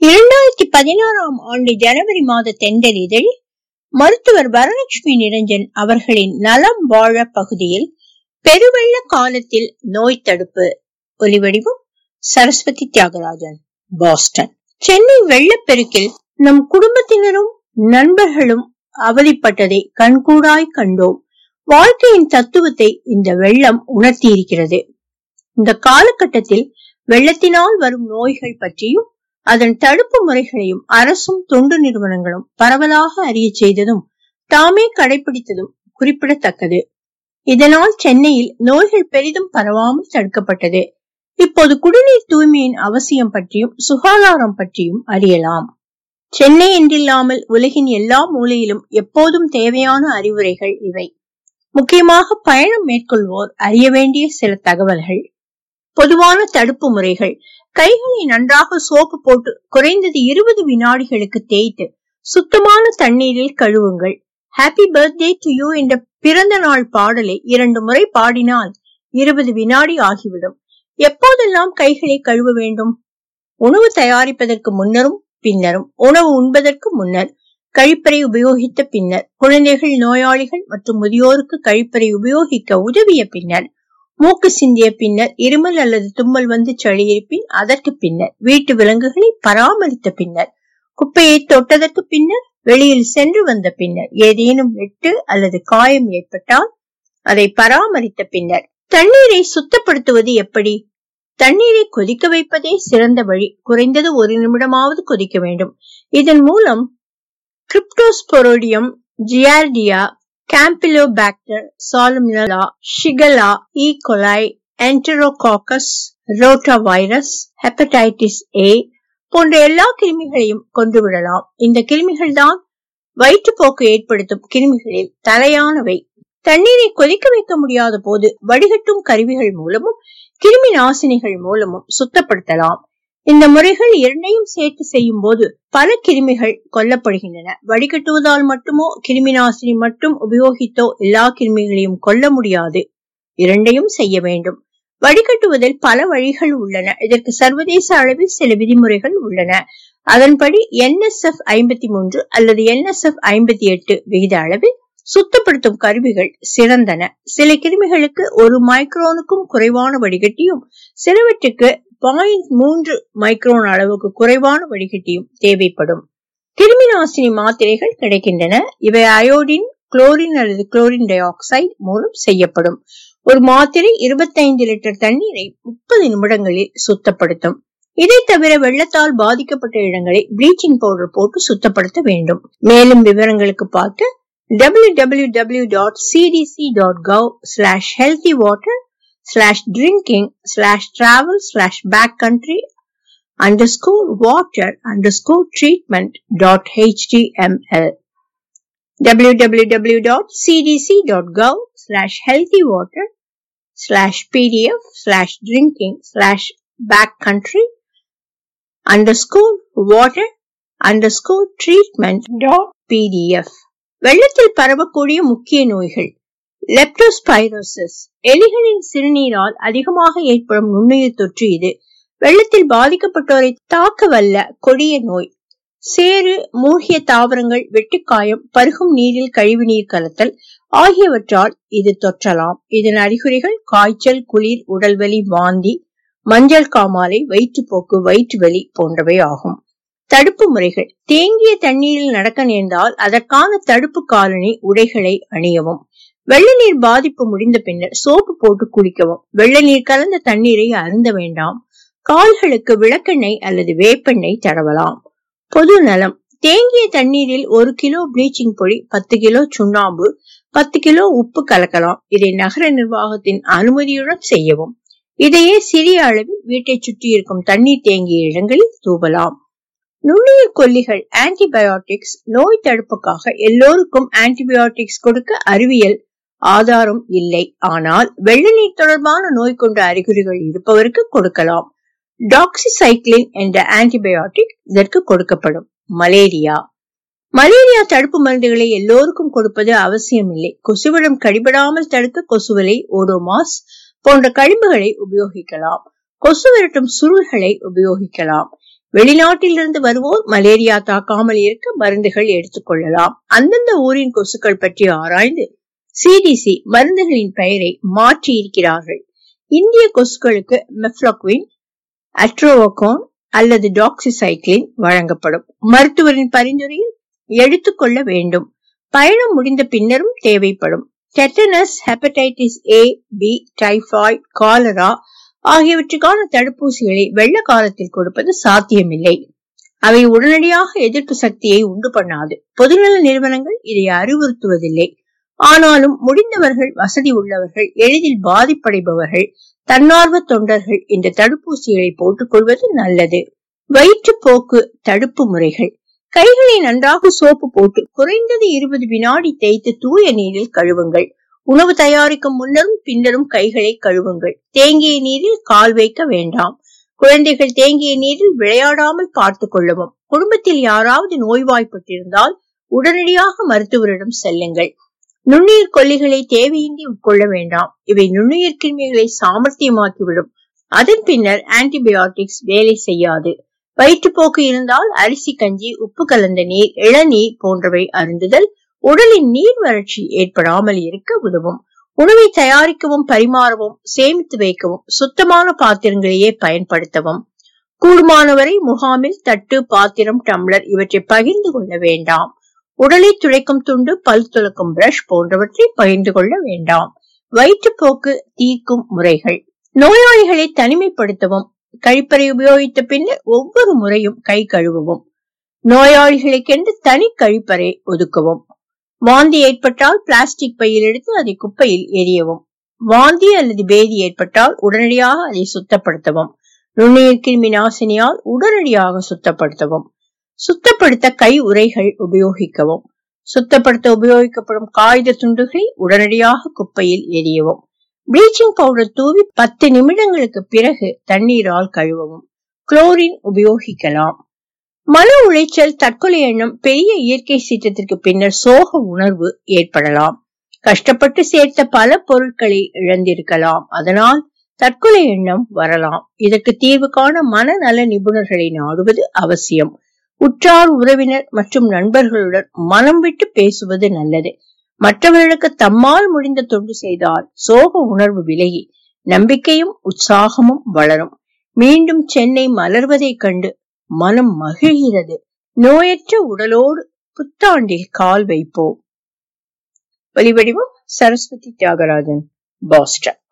இரண்டாயிரத்தி பதினாறாம் ஆண்டு ஜனவரி மாத தெண்டல் இதழில் மருத்துவர் வரலட்சுமி நிரஞ்சன் அவர்களின் நலம் வாழ பகுதியில் பெருவெள்ள காலத்தில் நோய் தடுப்பு ஒலிவடிவம் சரஸ்வதி தியாகராஜன் பாஸ்டன் சென்னை வெள்ளப்பெருக்கில் நம் குடும்பத்தினரும் நண்பர்களும் அவதிப்பட்டதை கண்கூடாய் கண்டோம் வாழ்க்கையின் தத்துவத்தை இந்த வெள்ளம் உணர்த்தியிருக்கிறது இந்த காலகட்டத்தில் வெள்ளத்தினால் வரும் நோய்கள் பற்றியும் அதன் தடுப்பு முறைகளையும் அரசும் தொண்டு நிறுவனங்களும் பரவலாக அறிய செய்ததும் தாமே கடைபிடித்ததும் குறிப்பிடத்தக்கது இதனால் சென்னையில் நோய்கள் பெரிதும் பரவாமல் தடுக்கப்பட்டது இப்போது குடிநீர் தூய்மையின் அவசியம் பற்றியும் சுகாதாரம் பற்றியும் அறியலாம் சென்னை என்றில்லாமல் உலகின் எல்லா மூலையிலும் எப்போதும் தேவையான அறிவுரைகள் இவை முக்கியமாக பயணம் மேற்கொள்வோர் அறிய வேண்டிய சில தகவல்கள் பொதுவான தடுப்பு முறைகள் கைகளை நன்றாக சோப்பு போட்டு குறைந்தது இருபது வினாடிகளுக்கு தேய்த்து சுத்தமான தண்ணீரில் கழுவுங்கள் ஹாப்பி பர்த்டே டு யூ என்ற பிறந்த நாள் பாடலை இரண்டு முறை பாடினால் இருபது வினாடி ஆகிவிடும் எப்போதெல்லாம் கைகளை கழுவ வேண்டும் உணவு தயாரிப்பதற்கு முன்னரும் பின்னரும் உணவு உண்பதற்கு முன்னர் கழிப்பறை உபயோகித்த பின்னர் குழந்தைகள் நோயாளிகள் மற்றும் முதியோருக்கு கழிப்பறை உபயோகிக்க உதவிய பின்னர் மூக்கு சிந்திய பின்னர் இருமல் அல்லது தும்மல் வந்து சளியிருப்பின் அதற்கு பின்னர் வீட்டு விலங்குகளை பராமரித்த பின்னர் குப்பையை தொட்டதற்கு பின்னர் வெளியில் சென்று வந்த பின்னர் ஏதேனும் வெட்டு அல்லது காயம் ஏற்பட்டால் அதை பராமரித்த பின்னர் தண்ணீரை சுத்தப்படுத்துவது எப்படி தண்ணீரை கொதிக்க வைப்பதே சிறந்த வழி குறைந்தது ஒரு நிமிடமாவது கொதிக்க வேண்டும் இதன் மூலம் cryptosporidium giardia campylobacter salmonella shigella E coli enterococcus rotavirus hepatitis A போன்ற எல்லா கிருமிகளையும் கொன்றுவிடலாம் இந்த கிருமிகள் தான் வயிற்றுப்போக்கு ஏற்படுத்தும் கிருமிகளில் தலையானவை தண்ணீரை கொதிக்க வைக்க முடியாத போது வடிகட்டும் கருவிகள் மூலமும் கிருமி நாசினிகள் மூலமும் சுத்தப்படுத்தலாம் இந்த முறைகள் இரண்டையும் சேர்த்து செய்யும் போது பல கிருமிகள் கொல்லப்படுகின்றன வடிகட்டுவதால் மட்டுமோ கிருமி நாசினி மட்டும் உபயோகித்தோ எல்லா கிருமிகளையும் கொல்ல முடியாது இரண்டையும் செய்ய வேண்டும் வடிகட்டுவதில் பல வழிகள் உள்ளன இதற்கு சர்வதேச அளவில் சில விதிமுறைகள் உள்ளன அதன்படி என்எஸ்எஃப் ஐம்பத்தி மூன்று அல்லது என்எஸ்எஃப் ஐம்பத்தி எட்டு விகித அளவில் சுத்தப்படுத்தும் கருவிகள் சிறந்தன சில கிருமிகளுக்கு ஒரு மைக்ரோனுக்கும் குறைவான வடிகட்டியும் சிலவற்றுக்கு பாயிண்ட் மூன்று மைக்ரோன் அளவுக்கு குறைவான வடிகட்டியும் தேவைப்படும் கிருமி நாசினி மாத்திரைகள் கிடைக்கின்றன இவை அயோடின் குளோரின் அல்லது குளோரின் டை ஆக்சைடு மூலம் செய்யப்படும் ஒரு மாத்திரை இருபத்தைந்து லிட்டர் தண்ணீரை முப்பது நிமிடங்களில் சுத்தப்படுத்தும் இதை தவிர வெள்ளத்தால் பாதிக்கப்பட்ட இடங்களை ப்ளீச்சிங் பவுடர் போட்டு சுத்தப்படுத்த வேண்டும் மேலும் விவரங்களுக்கு பார்த்து www.cdc.gov slash healthy water slash drinking slash travel slash backcountry underscore water underscore treatment dot html www.cdc.gov slash healthy water slash pdf slash drinking slash backcountry underscore water underscore treatment dot pdf வெள்ளத்தில் பரவக்கூடிய முக்கிய நோய்கள் leptospirosis எலிகளின் சிறுநீரால் அதிகமாக ஏற்படும் நுண்ணுயிர் தொற்று இது வெள்ளத்தில் பாதிக்கப்பட்டோரை தாக்க வல்ல கொடிய நோய் சேறு மூழ்கிய தாவரங்கள் வெட்டுக்காயம் பருகும் நீரில் கழிவு நீர் கலத்தல் ஆகியவற்றால் இது தொற்றலாம் இதன் அறிகுறிகள் காய்ச்சல் குளிர் உடல்வலி வாந்தி மஞ்சள் காமாலை வயிற்றுப்போக்கு வயிற்று வலி போன்றவை ஆகும் தடுப்பு முறைகள் தேங்கிய தண்ணீரில் நடக்க நேர்ந்தால் அதற்கான தடுப்பு காலனி உடைகளை அணியவும் வெள்ள நீர் பாதிப்பு முடிந்த பின்னர் சோப்பு போட்டு குளிக்கவும் வெள்ள நீர் கலந்த தண்ணீரை அருந்த வேண்டாம் கால்களுக்கு விளக்கெண்ணெய் அல்லது வேப்பெண்ணெய் தடவலாம் பொது நலம் தேங்கிய தண்ணீரில் ஒரு கிலோ ப்ளீச்சிங் பொடி பத்து கிலோ சுண்ணாம்பு பத்து கிலோ உப்பு கலக்கலாம் இதை நகர நிர்வாகத்தின் அனுமதியுடன் செய்யவும் இதையே சிறிய அளவில் வீட்டை சுற்றி இருக்கும் தண்ணீர் தேங்கிய இடங்களில் தூவலாம் நுண்ணுயிர் கொல்லிகள் ஆன்டிபயோட்டிக்ஸ் நோய் தடுப்புக்காக எல்லோருக்கும் ஆன்டிபயோட்டிக்ஸ் கொடுக்க அறிவியல் ஆதாரம் இல்லை ஆனால் வெள்ள நீர் தொடர்பான நோய் கொண்ட அறிகுறிகள் இருப்பவருக்கு கொடுக்கலாம் டாக்ஸிசைக்ளின் என்ற ஆன்டிபயோட்டிக் இதற்கு கொடுக்கப்படும் மலேரியா மலேரியா தடுப்பு மருந்துகளை எல்லோருக்கும் கொடுப்பது அவசியமில்லை கொசுவிடம் கடிபடாமல் தடுக்க கொசுவலை ஓடோமாஸ் போன்ற கழிவுகளை உபயோகிக்கலாம் கொசு விரட்டும் சுருள்களை உபயோகிக்கலாம் வெளிநாட்டிலிருந்து வருவோர் மலேரியா தாக்காமல் இருக்க மருந்துகள் எடுத்துக்கொள்ளலாம் அந்தந்த ஊரின் கொசுக்கள் பற்றி ஆராய்ந்து சிடிசி மருந்துகளின் பெயரை மாற்றி இருக்கிறார்கள் இந்திய கொசுக்களுக்கு மெஃப்ளோக்வின் அட்ரோவகோன் அல்லது டாக்ஸிசைக்ளின் வழங்கப்படும் மருத்துவரின் பரிந்துரையில் எடுத்துக்கொள்ள வேண்டும் பயணம் முடிந்த பின்னரும் தேவைப்படும் tetanus hepatitis A B typhoid cholera ஆகியவற்றுக்கான தடுப்பூசிகளை வெள்ள காலத்தில் கொடுப்பது சாத்தியமில்லை அவை உடனடியாக எதிர்ப்பு சக்தியை உண்டு பண்ணாது பொதுநல நிறுவனங்கள் இதை அறிவுறுத்துவதில்லை ஆனாலும் முடிந்தவர்கள் வசதி உள்ளவர்கள் எளிதில் பாதிப்படைபவர்கள் தன்னார்வ தொண்டர்கள் இந்த தடுப்பூசிகளை போட்டுக் கொள்வது நல்லது வயிற்றுப்போக்கு தடுப்பு முறைகள் கைகளை நன்றாக சோப்பு போட்டு குறைந்தது இருபது வினாடி தேய்த்து தூய நீரில் கழுவுங்கள் உணவு தயாரிக்கும் முன்னரும் பின்னரும் கைகளை கழுவுங்கள் தேங்கிய நீரில் கால் வைக்க வேண்டாம் குழந்தைகள் தேங்கிய நீரில் விளையாடாமல் பார்த்துக் கொள்ளவும் குடும்பத்தில் யாராவது நோய்வாய்ப்பட்டிருந்தால் உடனடியாக மருத்துவரிடம் செல்லுங்கள் நுண்ணுயிர் கொல்லிகளை தேவையின்றி உட்கொள்ள வேண்டாம் இவை நுண்ணுயிர் கிருமிகளை சாமர்த்தியமாக்கிவிடும் அதன் பின்னர் ஆன்டிபயோட்டிக்ஸ் வேலை செய்யாது வயிற்றுப்போக்கு இருந்தால் அரிசி கஞ்சி உப்பு கலந்த நீர் இளநீர் போன்றவை அருந்துதல் உடலின் நீர் வறட்சி ஏற்படாமல் இருக்க உதவும் உணவை தயாரிக்கவும் பரிமாறவும் சேமித்து வைக்கவும் சுத்தமான பாத்திரங்களையே பயன்படுத்தவும் கூடுமானவரை முகாமில் தட்டு பாத்திரம் டம்ளர் இவற்றை பகிர்ந்து கொள்ள வேண்டாம் உடலை துடைக்கும் துண்டு பல் துளக்கும் பிரஷ் போன்றவற்றை பகிர்ந்து கொள்ள வேண்டாம் வயிற்றுப்போக்கு தீர்க்கும் முறைகள் நோயாளிகளை தனிமைப்படுத்தவும் கழிப்பறை உபயோகித்த பின்னர் ஒவ்வொரு முறையும் கை கழுவவும் நோயாளிகளுக்கென்று தனி கழிப்பறை ஒதுக்கவும் வாந்தி ஏற்பட்டால் பிளாஸ்டிக் பையில் எடுத்து அதை குப்பையில் எரியவும் வாந்தி அல்லது பேதி ஏற்பட்டால் உடனடியாக அதை சுத்தப்படுத்தவும் நுண்ணுயிர் கிருமி நாசினியால் உடனடியாக சுத்தப்படுத்தவும் சுத்தப்படுத்த கை உரைகள் உபயோகிக்கவும் சுத்தப்படுத்த உபயோகிக்கப்படும் காகித துண்டுகளை உடனடியாக குப்பையில் எரியவும் ப்ளீச்சிங் பவுடர் தூவி பத்து நிமிடங்களுக்கு பிறகு தண்ணீரால் கழுவவும் குளோரின் உபயோகிக்கலாம் மன உளைச்சல் தற்கொலை எண்ணம் பெரிய இயற்கை சீற்றத்திற்கு பின்னர் சோக உணர்வு ஏற்படலாம் கஷ்டப்பட்டு சேர்த்த பல பொருட்களை இழந்திருக்கலாம் அதனால் தற்கொலை எண்ணம் வரலாம் இதற்கு தீர்வு காண மனநல நிபுணர்களை நாடுவது அவசியம் உற்றார் உறவினர் மற்றும் நண்பர்களுடன் மனம் விட்டு பேசுவது நல்லது மற்றவர்களுக்கு தம்மால் முடிந்த தொண்டு செய்தால் சோக உணர்வு விலகி நம்பிக்கையும் உற்சாகமும் வளரும் மீண்டும் சென்னை மலர்வதைக் கண்டு மனம் மகிழ்கிறது நோயற்ற உடலோடு புத்தாண்டில் கால் வைப்போம் ஒலிவடிவம் சரஸ்வதி தியாகராஜன் பாஸ்டன்